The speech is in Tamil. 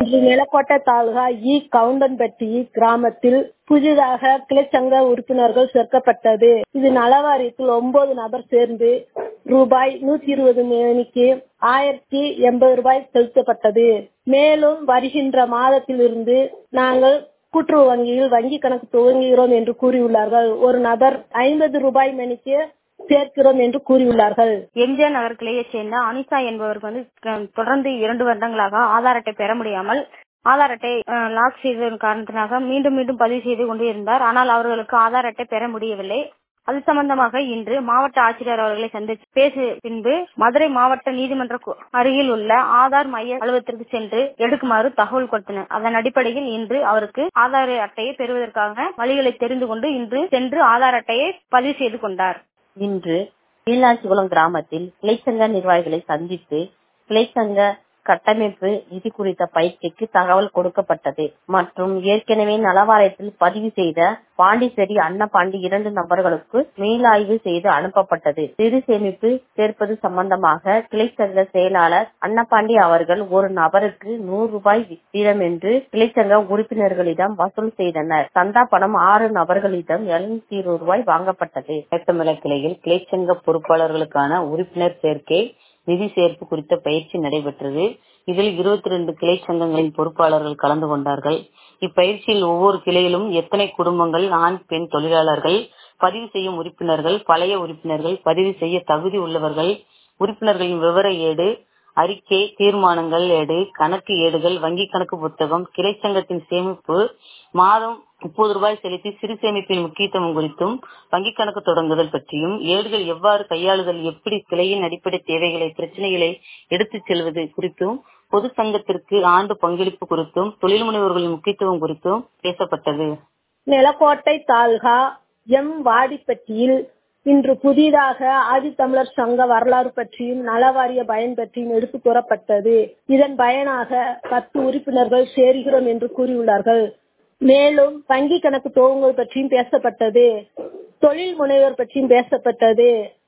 இன்று நிலக்கோட்டை தாலுகா இ கவுண்டன்பட்டி கிராமத்தில் புதிதாக கிளைச்சங்க உறுப்பினர்கள் சேர்க்கப்பட்டது இது நலவாரியத்தில் ஒன்பது நபர் சேர்ந்து ரூபாய் நூத்தி இருபது மணிக்கு ஆயிரத்தி எண்பது ரூபாய் செலுத்தப்பட்டது மேலும் வருகின்ற மாதத்திலிருந்து நாங்கள் கூட்டுறவு வங்கியில் வங்கி கணக்கு துவங்குகிறோம் என்று கூறியுள்ளார்கள் ஒரு நபர் ஐம்பது ரூபாய் மணிக்கு சேர்க்கிறோம் என்று கூறியுள்ளார்கள் எம்ஜிஆர் நகர் கிளையைச் சேர்ந்த அனிஷா என்பவருக்கு வந்து க- தொடர்ந்து இரண்டு வருடங்களாக ஆதார் அட்டை பெற முடியாமல் ஆதார் அட்டை அஹ், லாக் செய்ததன் காரணத்தினாக மீண்டும் மீண்டும் பதிவு செய்து கொண்டு இருந்தார் ஆனால் அவர்களுக்கு ஆதார் அட்டை பெற முடியவில்லை அது சம்பந்தமாக இன்று மாவட்ட ஆட்சியர் அவர்களை சந்தித்து பேசிய பின்பு மதுரை மாவட்ட நீதிமன்ற கு- அருகில் உள்ள ஆதார் மைய அலுவலகத்திற்கு சென்று எடுக்குமாறு தகவல் கொடுத்தனர் அதன் அடிப்படையில் இன்று அவருக்கு ஆதார் அட்டையை பெறுவதற்காக வழிகளை தெரிந்து கொண்டு இன்று சென்று ஆதார் அட்டையை பதிவு செய்து கொண்டார் இன்று மீனாட்சிகுளம் கிராமத்தில் கிளைச்சங்க நிர்வாகிகளை சந்தித்து கிளைச்சங்க கட்டமைப்பு நிதி குறித்த பயிற்சிக்கு தகவல் கொடுக்கப்பட்டது மற்றும் ஏற்கனவே நலவாரியத்தில் பதிவு செய்த பாண்டிச்சேரி அன்னபாண்டி இரண்டு நபர்களுக்கு மீளாய்வு செய்து அனுப்பப்பட்டது சிறு சேமிப்பு சேர்ப்பது சம்பந்தமாக கிளைச்சங்க செயலாளர் அன்னபாண்டி அவர்கள் ஒரு நபருக்கு நூறு ரூபாய் வீதம் என்று கிளைச்சங்க உறுப்பினர்களிடம் வசூல் செய்தனர் சந்தா பணம் ஆறு நபர்களிடம் எழுநூத்தி இருபது ரூபாய் வாங்கப்பட்டது மேட்டமலை கிளையில் கிளைச்சங்க பொறுப்பாளர்களுக்கான உறுப்பினர் சேர்க்கை நிதி சேர்ப்பு குறித்த பயிற்சி நடைபெற்றது இதில் இருபத்தி ரெண்டு கிளை சங்கங்களின் பொறுப்பாளர்கள் கலந்து கொண்டார்கள் இப்பயிற்சியில் ஒவ்வொரு கிளையிலும் எத்தனை குடும்பங்கள் ஆண் பெண் தொழிலாளர்கள் பதிவு செய்யும் உறுப்பினர்கள் பழைய உறுப்பினர்கள் பதிவு செய்ய தகுதி உள்ளவர்கள் உறுப்பினர்களின் விவர ஏடு அறிக்கை தீர்மானங்கள் ஏடு கணக்கு ஏடுகள் வங்கி கணக்கு புத்தகம் கிளை சங்கத்தின் சேமிப்பு மாதம் முப்பது ரூபாய் செலுத்தி சிறு சேமிப்பின் முக்கியத்துவம் குறித்தும் வங்கி கணக்கு தொடங்குதல் பற்றியும் ஏடுகள் எவ்வாறு கையாளுதல் எப்படி கிளையின் அடிப்படை தேவைகளை பிரச்சனைகளை எடுத்துச் செல்வது குறித்தும் பொது சங்கத்திற்கு ஆண்டு பங்களிப்பு குறித்தும் தொழில் முனைவோர்களின் முக்கியத்துவம் குறித்தும் பேசப்பட்டது நிலக்கோட்டை தாலுகா எம் வாடிப்பட்டியில் இன்று புதிதாக ஆதித்தமிழர் சங்க வரலாறு பற்றியும் நலவாரிய பயன் பற்றியும் எடுத்து கூறப்பட்டது இதன் பயனாக பத்து உறுப்பினர்கள் சேருகிறோம் என்று கூறியுள்ளார்கள் மேலும் வங்கி கணக்கு துவங்குவது பற்றியும் பேசப்பட்டது தொழில் முனைவர் பற்றியும் பேசப்பட்டது